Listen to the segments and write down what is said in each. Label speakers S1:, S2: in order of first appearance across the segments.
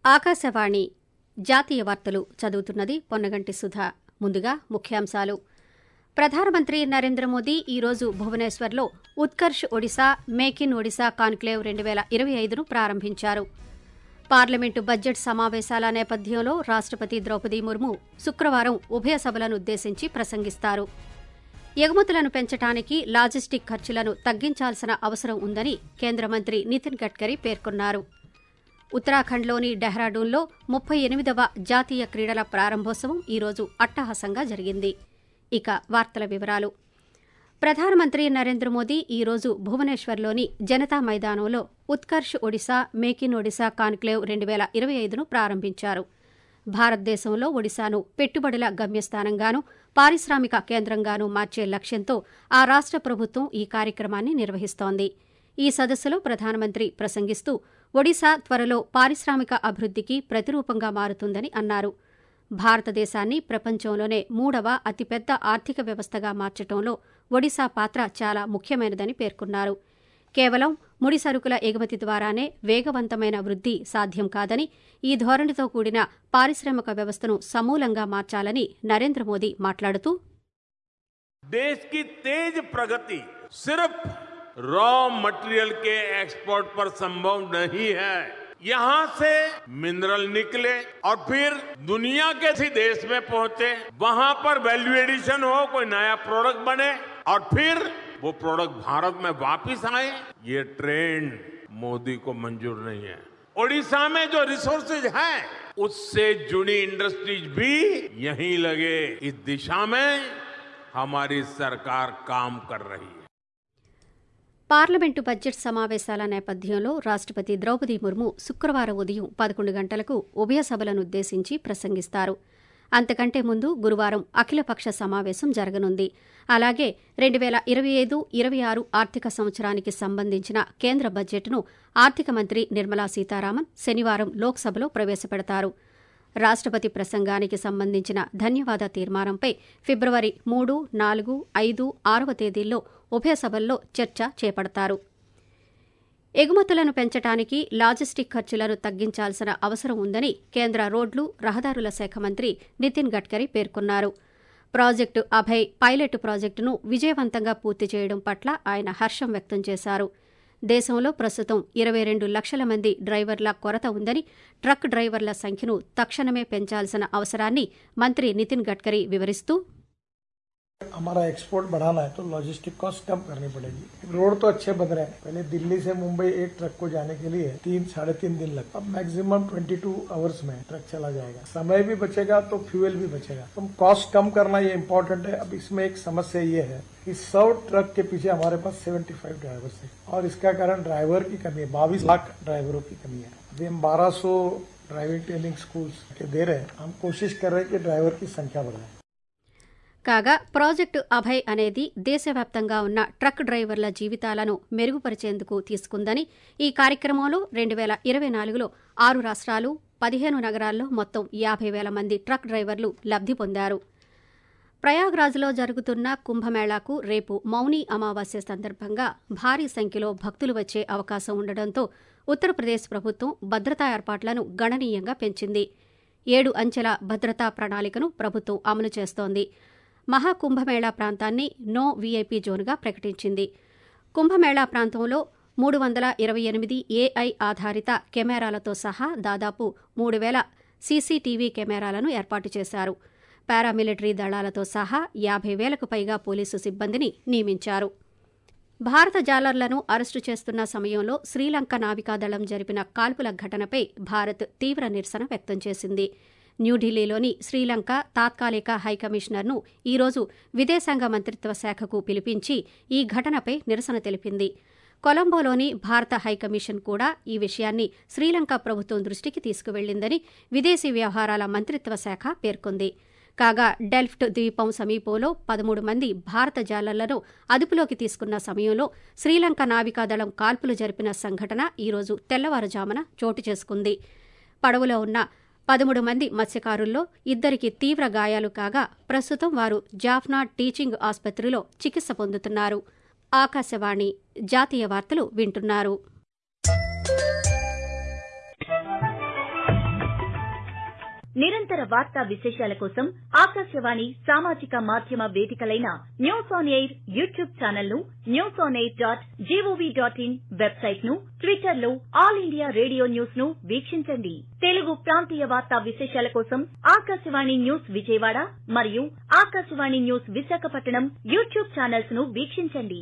S1: ఆకాశవాణి జాతీయ వార్తలు చదువుతున్నది పొన్నగంటి సుధ ముందుగా ముఖ్యాంశాలు ప్రధానమంత్రి నరేంద్ర మోదీ ఈరోజు భువనేశ్వర్లో Utkarsh Odisha make in Odisha conclave రెండు వేల ఇరవై ఐదును ప్రారంభించారు పార్లమెంటు బడ్జెట్ సమావేశాల నేపథ్యంలో రాష్టపతి ద్రౌపది ముర్ము శుక్రవారం ఉభయ సభలను ఉద్దేశించి ప్రసంగిస్తారు ఎగుమతులను పెంచడానికి లాజిస్టిక్ ఖర్చులను తగ్గించాల్సిన అవసరం ఉందని కేంద్ర మంత్రి నితిన్ గడ్కరీ పేర్కొన్నారు ఉత్తరాఖండ్లోని డెహ్రాడూన్లో ముప్పై ఎనిమిదవ జాతీయ క్రీడల ప్రారంభోత్సవం ఈరోజు అట్టహాసంగా జరిగింది ఇక వార్తల వివరాలు ప్రధానమంత్రి నరేంద్ర మోదీ ఈరోజు భువనేశ్వర్లోని జనతా మైదానంలో Utkarsh Odisha make in Odisha conclave రెండు వేల ఇరవై ఐదును ప్రారంభించారు భారతదేశంలో ఒడిశాను పెట్టుబడుల గమ్యస్థానంగాను పారిశ్రామిక కేంద్రంగాను మార్చే లక్ష్యంతో ఆ రాష్ట ప్రభుత్వం ఈ కార్యక్రమాన్ని నిర్వహిస్తోంది ఈ సదస్సులో ప్రధానమంత్రి ప్రసంగిస్తూ ఒడిశా త్వరలో పారిశ్రామిక అభివృద్దికి ప్రతిరూపంగా మారుతుందని అన్నారు భారతదేశాన్ని ప్రపంచంలోనే మూడవ అతిపెద్ద ఆర్థిక వ్యవస్థగా మార్చడంలో ఒడిశా పాత్ర చాలా ముఖ్యమైనదని పేర్కొన్నారు కేవలం ముడి సరుకుల ఎగుమతి ద్వారానే వేగవంతమైన వృద్ధి సాధ్యం కాదని ఈ ధోరణితో కూడిన పారిశ్రామిక వ్యవస్థను సమూలంగా మార్చాలని నరేంద్ర మోదీ మాట్లాడుతూ
S2: देश की तेज प्रगति सिर्फ रॉ मटेरियल के एक्सपोर्ट पर संभव नहीं है यहाँ से मिनरल निकले और फिर दुनिया के किसी देश में पहुंचे वहां पर वैल्यू एडिशन हो कोई नया प्रोडक्ट बने और फिर वो प्रोडक्ट भारत में वापस आए ये ट्रेंड मोदी को मंजूर नहीं है ओडिशा में जो रिसोर्सेज है उससे जुड़ी इंडस्ट्रीज भी यहीं लगे इस दिशा में हमारी सरकार काम कर रही है
S1: పార్లమెంటు బడ్జెట్ సమావేశాల నేపథ్యంలో రాష్టపతి ద్రౌపది ముర్ము శుక్రవారం ఉదయం పదకొండు గంటలకు ఉభయ సభలను ఉద్దేశించి ప్రసంగిస్తారు అంతకంటే ముందు గురువారం అఖిలపక్ష సమావేశం జరగనుంది అలాగే రెండు వేల ఇరవై ఐదు ఇరవై ఆరు ఆర్థిక సంవత్సరానికి సంబంధించిన కేంద్ర బడ్జెట్ను ఆర్థిక మంత్రి నిర్మలా సీతారామన్ శనివారం లోక్సభలో ప్రవేశపెడతారు రాష్టపతి ప్రసంగానికి సంబంధించిన ధన్యవాద తీర్మానంపై ఫిబ్రవరి మూడు నాలుగు ఐదు ఆరవ తేదీల్లో ఉభయ సభల్లో చర్చ చేపడతారు ఎగుమతులను పెంచడానికి లాజిస్టిక్ ఖర్చులను తగ్గించాల్సిన అవసరం ఉందని కేంద్ర రోడ్లు రహదారుల శాఖ మంత్రి నితిన్ గడ్కరీ పేర్కొన్నారు ప్రాజెక్టు అభయ్ పైలట్ ప్రాజెక్టును విజయవంతంగా పూర్తి చేయడం పట్ల ఆయన హర్షం వ్యక్తం చేశారు దేశంలో ప్రస్తుతం ఇరవై రెండు లక్షల మంది డ్రైవర్ల కొరత ఉందని ట్రక్ డ్రైవర్ల సంఖ్యను తక్షణమే పెంచాల్సిన అవసరాన్ని మంత్రి నితిన్ గడ్కరీ వివరిస్తూ
S3: हमारा एक्सपोर्ट बढ़ाना है तो लॉजिस्टिक कॉस्ट कम करनी पड़ेगी रोड तो अच्छे बन रहे हैं पहले दिल्ली से मुंबई एक ट्रक को जाने के लिए तीन साढ़े तीन दिन लगता अब मैक्सिमम 22 आवर्स में ट्रक चला जाएगा समय भी बचेगा तो फ्यूल भी बचेगा तो कॉस्ट कम करना ये इम्पोर्टेंट है अब इसमें एक समस्या ये है कि सौ ट्रक के पीछे हमारे पास 75 ड्राइवर्स है और इसका कारण ड्राइवर की कमी है बाईस लाख ड्राइवरों की कमी है अभी हम 1200 ड्राइविंग ट्रेनिंग स्कूल्स के दे रहे हैं हम कोशिश कर रहे हैं कि ड्राइवर की संख्या बढ़ाए
S1: కాగా ప్రాజెక్టు అభయ్ అనేది దేశవ్యాప్తంగా ఉన్న ట్రక్ డ్రైవర్ల జీవితాలను మెరుగుపరిచేందుకు తీసుకుందని ఈ కార్యక్రమంలో రెండు వేల ఇరవై నాలుగులో ఆరు రాష్ట్రాలు పదిహేను నగరాల్లో మొత్తం యాభై వేల మంది ట్రక్ డ్రైవర్లు లబ్ది పొందారు ప్రయాగ్రాజ్లో జరుగుతున్న కుంభమేళాకు రేపు మౌని అమావాస్య సందర్భంగా భారీ సంఖ్యలో భక్తులు వచ్చే అవకాశం ఉండడంతో ఉత్తరప్రదేశ్ ప్రభుత్వం భద్రతా ఏర్పాట్లను గణనీయంగా పెంచింది ఏడు అంచెల భద్రతా ప్రణాళికను ప్రభుత్వం అమలు చేస్తోంది మహాకుంభమేళా ప్రాంతాన్ని నో వీఐపీ జోన్గా ప్రకటించింది కుంభమేళా ప్రాంతంలో మూడు వందల ఇరవై ఎనిమిది ఏఐ ఆధారిత కెమెరాలతో సహా దాదాపు మూడు వేల సీసీటీవీ కెమెరాలను ఏర్పాటు చేశారు పారామిలిటరీ దళాలతో సహా యాభై వేలకు పైగా పోలీసు సిబ్బందిని నియమించారు భారత జాలర్లను అరెస్టు చేస్తున్న సమయంలో శ్రీలంక నావికాదళం జరిపిన కాల్పుల ఘటనపై భారత్ తీవ్ర నిరసన వ్యక్తం చేసింది న్యూఢిల్లీలోని శ్రీలంక తాత్కాలిక హైకమిషనర్ను ఈరోజు విదేశాంగ మంత్రిత్వ శాఖకు పిలిపించి ఈ ఘటనపై నిరసన తెలిపింది కొలంబోలోని భారత హైకమిషన్ కూడా ఈ విషయాన్ని శ్రీలంక ప్రభుత్వం దృష్టికి తీసుకువెళ్లిందని విదేశీ వ్యవహారాల మంత్రిత్వ శాఖ పేర్కొంది కాగా డెల్ఫ్ట్ ద్వీపం సమీపంలో పదమూడు మంది భారత జాలర్లను అదుపులోకి తీసుకున్న సమయంలో శ్రీలంక నావికాదళం కాల్పులు జరిపిన సంఘటన ఈరోజు తెల్లవారుజామున చోటు చేసుకుంది పడవలో ఉన్న పదమూడు మంది మత్స్యకారుల్లో ఇద్దరికి తీవ్ర గాయాలు కాగా ప్రస్తుతం వారు జాఫ్నా టీచింగ్ ఆసుపత్రిలో చికిత్స పొందుతున్నారు ఆకాశవాణి జాతీయ వార్తలు వింటున్నారు
S4: నిరంతర వార్తా విశేషాల కోసం ఆకాశవాణి సామాజిక మాధ్యమ వేదికలైన news on air YouTube channel ను news on air dot G O V dot in website ను ట్విట్టర్ లో ఆల్ ఇండియా రేడియో న్యూస్ ను వీక్షించండి తెలుగు ప్రాంతీయ వార్తా విశేషాల కోసం ఆకాశవాణి న్యూస్ విజయవాడ మరియు Akashvani news Visakhapatnam YouTube channels ను వీక్షించండి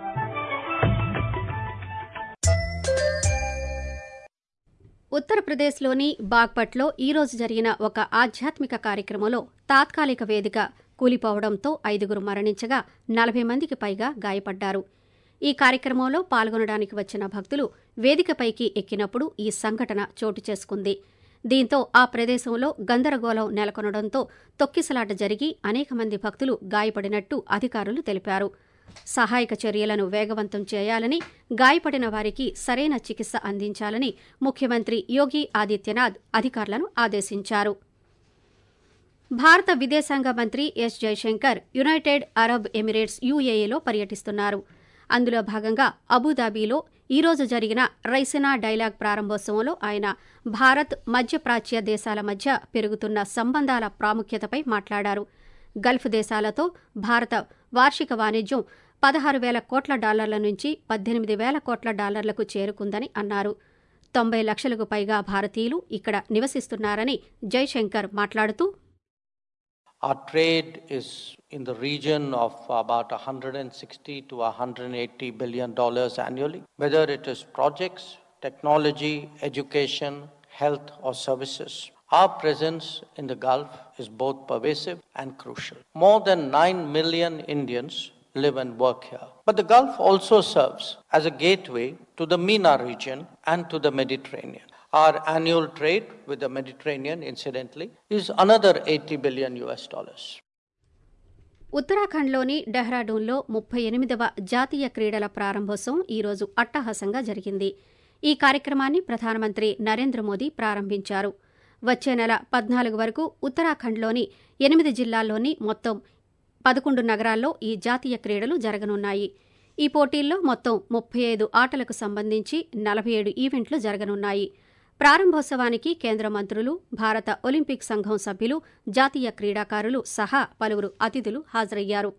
S1: ఉత్తరప్రదేశ్లోని బాగ్పట్లో ఈ రోజు జరిగిన ఒక ఆధ్యాత్మిక కార్యక్రమంలో తాత్కాలిక వేదిక కూలిపోవడంతో ఐదుగురు మరణించగా నలభై మందికి పైగా గాయపడ్డారు ఈ కార్యక్రమంలో పాల్గొనడానికి వచ్చిన భక్తులు వేదికపైకి ఎక్కినప్పుడు ఈ సంఘటన చోటు చేసుకుంది దీంతో ఆ ప్రదేశంలో గందరగోళం నెలకొనడంతో తొక్కిసలాట జరిగి అనేక మంది భక్తులు గాయపడినట్టు అధికారులు తెలిపారు సహాయక చర్యలను వేగవంతం చేయాలని గాయపడిన వారికి సరైన చికిత్స అందించాలని ముఖ్యమంత్రి యోగి ఆదిత్యనాథ్ అధికారులను ఆదేశించారు భారత విదేశాంగ మంత్రి S Jaishankar United Arab Emirates యుఏఏలో పర్యటిస్తున్నారు అందులో భాగంగా అబుదాబీలో ఈ రోజు జరిగిన రైసినా డైలాగ్ ప్రారంభోత్సవంలో ఆయన భారత్ మధ్యప్రాచ్య దేశాల మధ్య పెరుగుతున్న సంబంధాల ప్రాముఖ్యతపై మాట్లాడారు గల్ఫ్ దేశాలతో భారత వార్షిక వాణిజ్యం పదహారు వేల కోట్ల డాలర్ల నుంచి పద్దెనిమిది వేల కోట్ల డాలర్లకు చేరుకుందని అన్నారు తొంభై లక్షలకు పైగా భారతీయులు ఇక్కడ నివసిస్తున్నారని జైశంకర్ మాట్లాడుతూ
S5: Our trade is in the region of about 160 to 180 billion dollars annually, whether it is projects, technology, education, health, or services. Our presence in the Gulf is both pervasive and crucial. More than 9 million Indians live and work here. But the Gulf also serves as a gateway to the MENA region and to the Mediterranean. Our annual trade with the Mediterranean, incidentally, is another 80 billion US dollars.
S1: ఉత్తరాఖండ్లోని డెహ్రాడూన్లో ముప్పై ఎనిమిదవ జాతీయ క్రీడల ప్రారంభోత్సవం ఈరోజు అట్టహాసంగా జరిగింది ఈ కార్యక్రమాన్ని ప్రధానమంత్రి నరేంద్ర మోదీ ప్రారంభించారు వచ్చే నెల పద్నాలుగు వరకు ఉత్తరాఖండ్లోని ఎనిమిది జిల్లాల్లోని మొత్తం పదకొండు నగరాల్లో ఈ జాతీయ క్రీడలు జరగనున్నాయి ఈ పోటీల్లో మొత్తం ముప్పై ఐదు ఆటలకు సంబంధించి నలభై ఏడు ఈవెంట్లు జరగనున్నాయి ప్రారంభోత్సవానికి కేంద్ర మంత్రులు భారత ఒలింపిక్ సంఘం సభ్యులు జాతీయ క్రీడాకారులు సహా పలువురు అతిథులు హాజరయ్యారు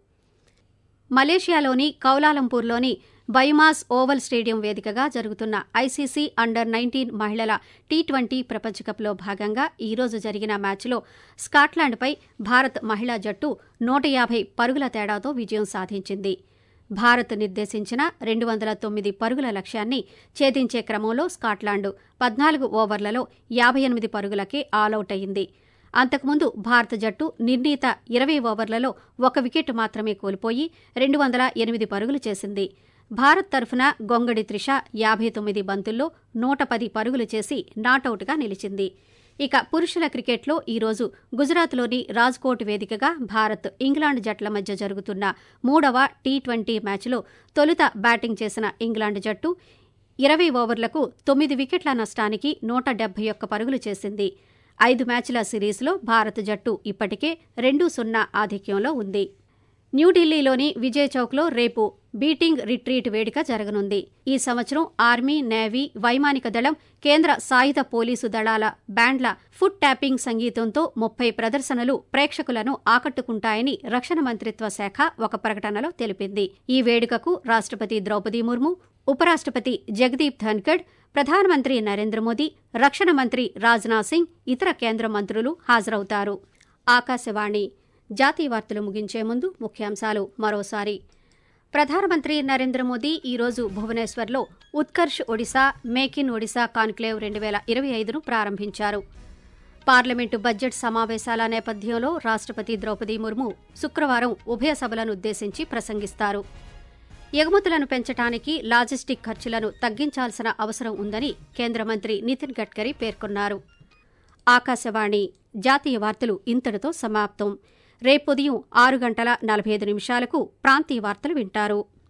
S1: మలేషియాలోని కౌలాలంపూర్లోని బైమాస్ ఓవల్ స్టేడియం వేదికగా జరుగుతున్న ఐసీసీ అండర్ నైన్టీన్ మహిళల టీ ట్వంటీ ప్రపంచకప్లో భాగంగా ఈ రోజు జరిగిన మ్యాచ్లో స్కాట్లాండ్పై భారత్ మహిళా జట్టు నూట యాభై పరుగుల తేడాతో విజయం సాధించింది భారత్ నిర్దేశించిన రెండు వందల తొమ్మిది పరుగుల లక్ష్యాన్ని ఛేదించే క్రమంలో స్కాట్లాండ్ పద్నాలుగు ఓవర్లలో యాభై ఎనిమిది పరుగులకే ఆలౌట్ అయింది అంతకుముందు భారత జట్టు నిర్ణీత ఇరవై ఓవర్లలో ఒక వికెట్ మాత్రమే కోల్పోయి రెండు వందల ఎనిమిది పరుగులు చేసింది భారత్ తరఫున గొంగడి త్రిష యాభై తొమ్మిది బంతుల్లో నూట పది పరుగులు చేసి నాటౌట్గా నిలిచింది ఇక పురుషుల క్రికెట్లో ఈరోజు గుజరాత్లోని రాజ్కోట్ వేదికగా భారత్ ఇంగ్లాండ్ జట్ల మధ్య జరుగుతున్న మూడవ టీ ట్వంటీ మ్యాచ్లో తొలుత బ్యాటింగ్ చేసిన ఇంగ్లాండ్ జట్టు ఇరవై ఓవర్లకు తొమ్మిది వికెట్ల నష్టానికి నూట డెబ్బై ఒక్క పరుగులు చేసింది ఐదు మ్యాచ్ల సిరీస్లో భారత జట్టు ఇప్పటికే రెండు సున్నా ఆధిక్యంలో ఉంది న్యూఢిల్లీలోని విజయ్ చౌక్లో రేపు బీటింగ్ రిట్రీట్ వేడుక జరగనుంది ఈ సంవత్సరం ఆర్మీ నేవీ వైమానిక దళం కేంద్ర సాయుధ పోలీసు దళాల బ్యాండ్ల ఫుట్ ట్యాపింగ్ సంగీతంతో ముప్పై ప్రదర్శనలు ప్రేక్షకులను ఆకట్టుకుంటాయని రక్షణ మంత్రిత్వ శాఖ ఒక ప్రకటనలో తెలిపింది ఈ వేడుకకు రాష్ట్రపతి ద్రౌపది ముర్ము ఉపరాష్ట్రపతి జగదీప్ ధన్కడ్ ప్రధానమంత్రి నరేంద్ర మోదీ రక్షణ మంత్రి రాజ్నాథ్ సింగ్ ఇతర కేంద్ర మంత్రులు హాజరవుతారు ఆకాశవాణి జాతీయ వార్తలు ముగించే ముందు ముఖ్యాంశాలు మరోసారి ప్రధానమంత్రి నరేంద్ర మోదీ ఈరోజు భువనేశ్వర్లో Utkarsh Odisha make in Odisha conclave రెండు వేల ఇరవై ఐదును ప్రారంభించారు పార్లమెంటు బడ్జెట్ సమావేశాల నేపథ్యంలో రాష్ట్రపతి ద్రౌపది ముర్ము శుక్రవారం ఉభయ సభలను ఉద్దేశించి ప్రసంగిస్తారు ఎగుమతులను పెంచడానికి లాజిస్టిక్ ఖర్చులను తగ్గించాల్సిన అవసరం ఉందని కేంద్ర మంత్రి నితిన్ గడ్కరీ పేర్కొన్నారు ఆకాశవాణి జాతీయ వార్తలు ఇంతటితో సమాప్తం రేపుదయం ఆరు గంటల నలభై ఐదు నిమిషాలకు ప్రాంతీయ వార్తలు వింటారు